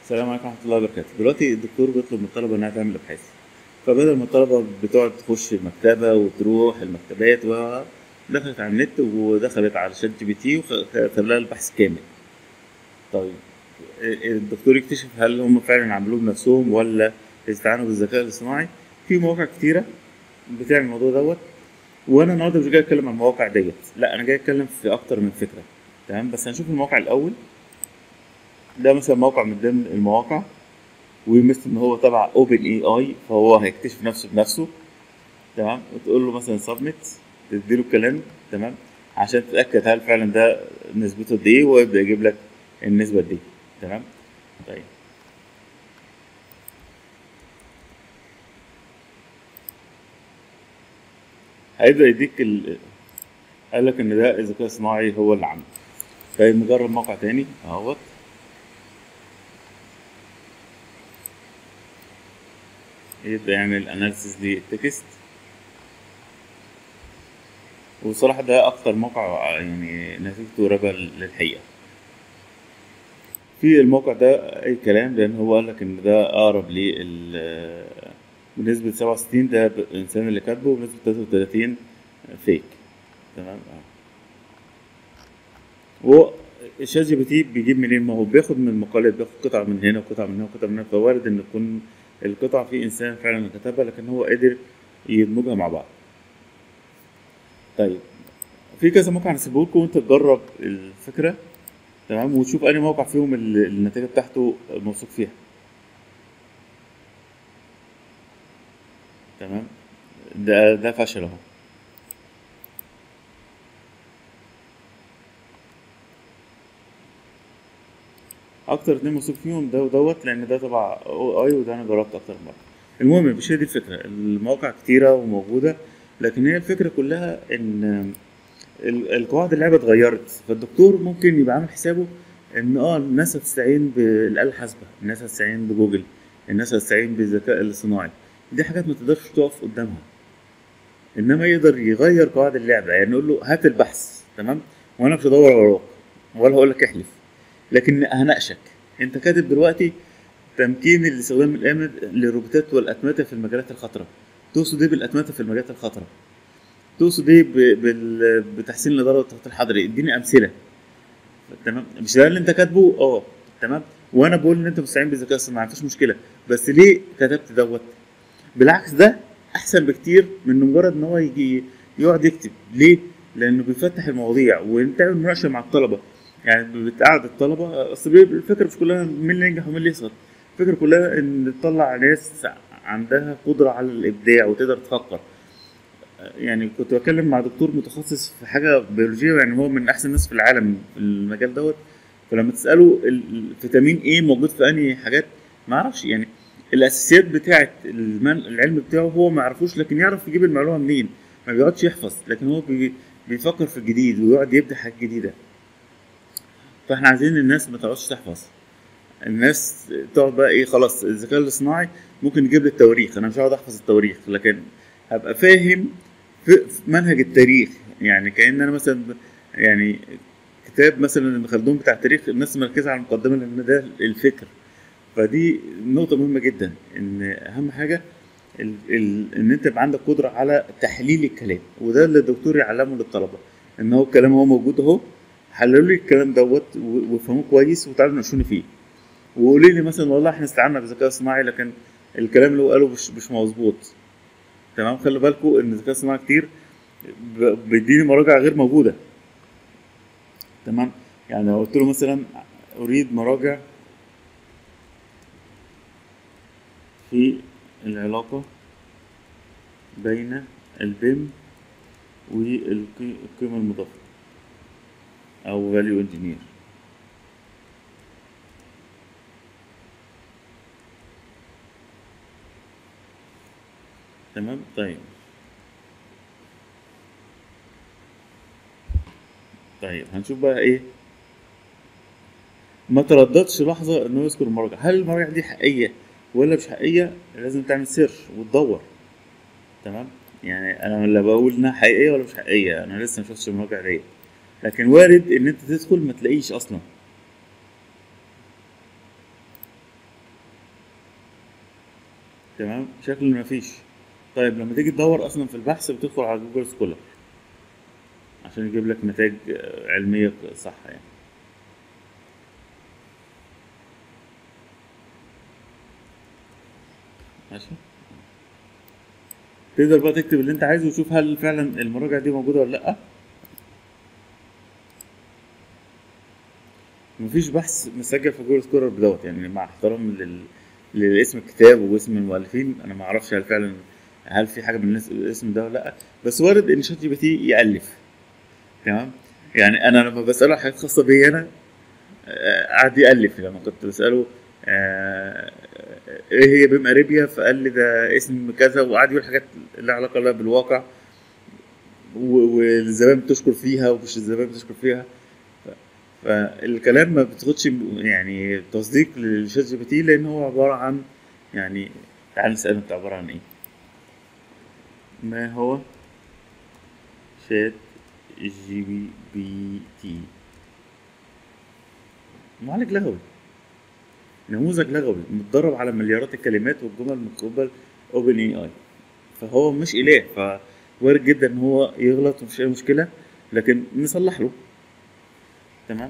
السلام عليكم ورحمة الله وبركاته دلوقتي الدكتور بيطلب من الطلبة إنها تعمل أبحاث فبدل ما الطلبة بتقعد تخش المكتبة وتروح المكتبات ودخلت على النت ودخلت على شات جي بي تي وخد لها البحث كامل طيب الدكتور يكتشف هل هم فعلا عملوه بنفسهم ولا استعانوا بالذكاء الاصطناعي في مواقع كتيرة بتعمل الموضوع دوت وانا النهارده مش جاي اتكلم عن المواقع ديت لا انا جاي اتكلم في اكتر من فكره تمام بس هنشوف الموقع الاول ده مثلا موقع من ضمن المواقع ومثل ان هو تبع اوبن اي اي فهو هيكتشف نفسه بنفسه تمام وتقول له مثلا سبميت تديله الكلام تمام عشان تتاكد هل فعلا ده نسبته قد ايه ويبدا يجيب لك النسبه دي تمام طيب هيبدا يديك ال... قال لك ان ده الذكاء الصناعي هو اللي عامله طيب نجرب موقع تاني اهوت يبدا يعمل اناليسيس للتكست وصراحة ده أكتر موقع يعني نتيجته قريبة للحقيقة في الموقع ده أي كلام لأن هو قال لك إن ده أقرب لل بنسبة سبعة وستين ده الإنسان اللي كاتبه وبنسبة تلاتة وتلاتين فيك تمام هو شات جي بي تي بيجيب منين ما هو بياخد من المقالات بياخد قطعة من هنا وقطعة من هنا وقطعة من هنا فوارد إن تكون القطعة في إنسان فعلا كتبها لكن هو قدر يدمجها مع بعض طيب في كذا موقع هنسيبه لكم وانت تجرب الفكره تمام وتشوف انهي موقع فيهم اللي النتيجه بتاعته موثوق فيها تمام ده ده فشل اهو اكتر اتنين موثوق فيهم ده ودوت لان ده تبع او اي وده انا جربت اكتر مره المهم مش هي دي الفكره المواقع كتيره وموجوده لكن هي الفكره كلها ان القواعد اللعبه اتغيرت فالدكتور ممكن يبقى عامل حسابه ان اه الناس هتستعين بالاله الحاسبه الناس هتستعين بجوجل الناس هتستعين بالذكاء الاصطناعي دي حاجات ما تقدرش تقف قدامها انما يقدر يغير قواعد اللعبه يعني نقول له هات البحث تمام وانا مش هدور وراك ولا هقول لك احلف لكن هناقشك انت كاتب دلوقتي تمكين الاستخدام الامن للروبوتات والاتمته في المجالات الخطره تقصد ايه بالاتمته في المجالات الخطره تقصد ايه بتحسين الاداره والتخطيط الحضري اديني امثله تمام مش ده اللي انت كاتبه اه تمام وانا بقول ان انت مستعين بالذكاء الصناعي مفيش مشكله بس ليه كتبت دوت بالعكس ده احسن بكتير من مجرد ان هو يجي يقعد يكتب ليه لانه بيفتح المواضيع وتعمل مناقشه مع الطلبه يعني بتقعد الطلبه اصل الفكره مش كلها مين اللي ينجح ومين اللي يسقط الفكره كلها ان تطلع ناس عندها قدره على الابداع وتقدر تفكر يعني كنت بتكلم مع دكتور متخصص في حاجه بيولوجيه يعني هو من احسن الناس في العالم في المجال دوت فلما تساله الفيتامين ايه موجود في انهي حاجات ما اعرفش يعني الاساسيات بتاعه العلم بتاعه هو ما يعرفوش لكن يعرف يجيب المعلومه منين ما بيقعدش يحفظ لكن هو بي بيفكر في الجديد ويقعد يبدا حاجات جديده فاحنا عايزين الناس ما تقعدش تحفظ الناس تقعد بقى ايه خلاص الذكاء الاصطناعي ممكن يجيب لي التواريخ انا مش هقعد احفظ التواريخ لكن هبقى فاهم في منهج التاريخ يعني كان انا مثلا يعني كتاب مثلا ابن خلدون بتاع التاريخ الناس مركزه على المقدمه لان ده الفكر فدي نقطه مهمه جدا ان اهم حاجه ال ال ان انت يبقى عندك قدره على تحليل الكلام وده اللي الدكتور يعلمه للطلبه ان هو الكلام هو موجود اهو حللوا لي الكلام دوت وافهموه كويس وتعالوا ناقشوني فيه وقولي لي مثلا والله احنا استعنا بالذكاء الصناعي لكن الكلام اللي هو قاله مش مش مظبوط تمام خلي بالكم ان الذكاء الصناعي كتير بيديني مراجع غير موجوده تمام يعني لو قلت له مثلا اريد مراجع في العلاقه بين البيم والقيمه المضافه او فاليو انجينير تمام طيب طيب هنشوف بقى ايه ما ترددش لحظة انه يذكر المراجع هل المراجع دي حقيقية ولا مش حقيقية لازم تعمل سيرش وتدور تمام يعني انا لا بقول انها حقيقية ولا مش حقيقية انا لسه مشفتش المراجع ديت لكن وارد ان انت تدخل ما تلاقيش اصلا تمام شكل مفيش طيب لما تيجي تدور اصلا في البحث بتدخل على جوجل سكولر عشان يجيب لك نتائج آه، علميه صح يعني ماشي تقدر بقى تكتب اللي انت عايزه وتشوف هل فعلا المراجع دي موجوده ولا لا مفيش بحث مسجل في جوجل سكولر بدوت يعني مع احترام لل... لاسم الكتاب واسم المؤلفين انا ما اعرفش هل فعلا هل في حاجه من الناس- الاسم ده ولا لا بس وارد ان شات جي بي تي يالف تمام يعني انا لما بساله حاجات خاصه بي انا آه، قعد يالف لما كنت بساله آه، ايه هي بيم اريبيا فقال لي ده اسم كذا وقعد يقول حاجات لها علاقه لها بالواقع و- والزبائن بتشكر فيها ومش الزبائن بتشكر فيها فالكلام ما بتاخدش يعني تصديق للشات جي بي تي لان هو عباره عن يعني تعال نساله انت عباره عن ايه ما هو شات جي بي تي معالج لغوي نموذج لغوي متدرب على مليارات الكلمات والجمل من قبل اوبن اي اي فهو مش اله فوارد جدا ان هو يغلط ومفيش اي مشكله لكن نصلح له تمام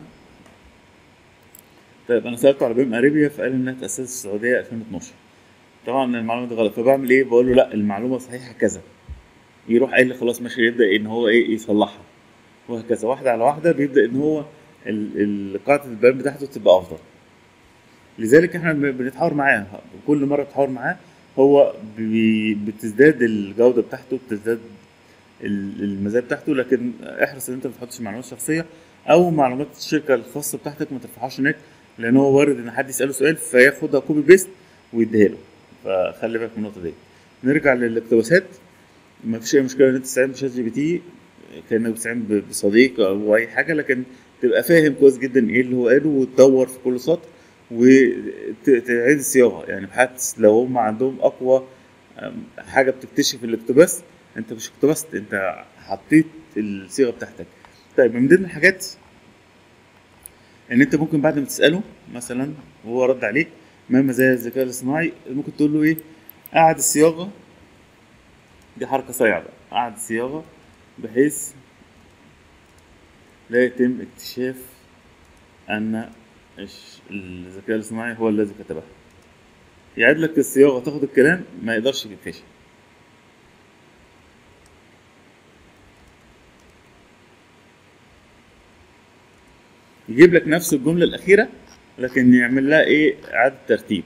طيب انا سالته على بيم اريبيا فقال انها تاسست في السعوديه 2012 طبعا المعلومه دي غلط فبعمل ايه بقول له لا المعلومه صحيحه كذا يروح قايل لي خلاص ماشي يبدا ان هو ايه يصلحها وهكذا واحده على واحده بيبدا ان هو ال- ال- قاعده البيان بتاعته تبقى افضل لذلك احنا بن- بنتحاور معاه كل مره بتحاور معاه هو بي- بتزداد الجوده بتاعته بتزداد ال- المزايا بتاعته لكن احرص ان انت ما تحطش معلومات شخصيه او معلومات الشركه الخاصه بتاعتك ما ترفعهاش هناك لان هو وارد ان حد يساله سؤال فياخدها كوبي بيست ويديها له فخلي بالك من النقطه دي نرجع للاقتباسات ما فيش اي مشكله ان انت تستعين بشات جي بي تي كانك بتستعين ب- بصديق او اي حاجه لكن تبقى فاهم كويس جدا ايه اللي هو قاله وتدور في كل سطر وتعيد الصياغه يعني بحيث لو هم عندهم اقوى أم، حاجه بتكتشف الاقتباس انت مش اقتبست انت حطيت الصيغه بتاعتك طيب من ضمن الحاجات ان انت ممكن بعد ما تساله مثلا وهو رد عليك ما مزايا الذكاء الاصطناعي ممكن تقول له ايه قعد الصياغه دي حركه صايعه بقى قعد الصياغه بحيث لا يتم اكتشاف ان الش- الذكاء الاصطناعي هو الذي كتبها يعيد لك الصياغه تاخد الكلام ما يقدرش يكتشف يجيب لك نفس الجمله الاخيره لكن يعمل لها ايه اعاده ترتيب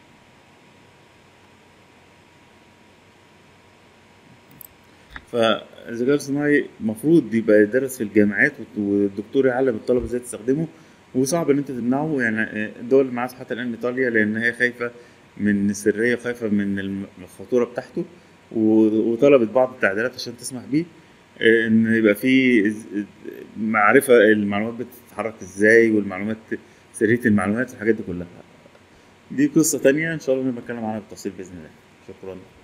فالذكاء الاصطناعي المفروض يبقى يدرس في الجامعات والدكتور يعلم الطلبه ازاي تستخدمه وصعب ان انت تمنعه يعني الدول اللي معاه حتى الان ايطاليا لان هي خايفه من السريه وخايفه من الم- الخطوره بتاعته و- وطلبت بعض التعديلات عشان تسمح بيه آه، ان يبقى في إز- معرفه المعلومات بتتحرك ازاي والمعلومات سريه المعلومات والحاجات دي كلها دي قصه تانية ان شاء الله نبقى نتكلم عنها بالتفصيل باذن الله شكرا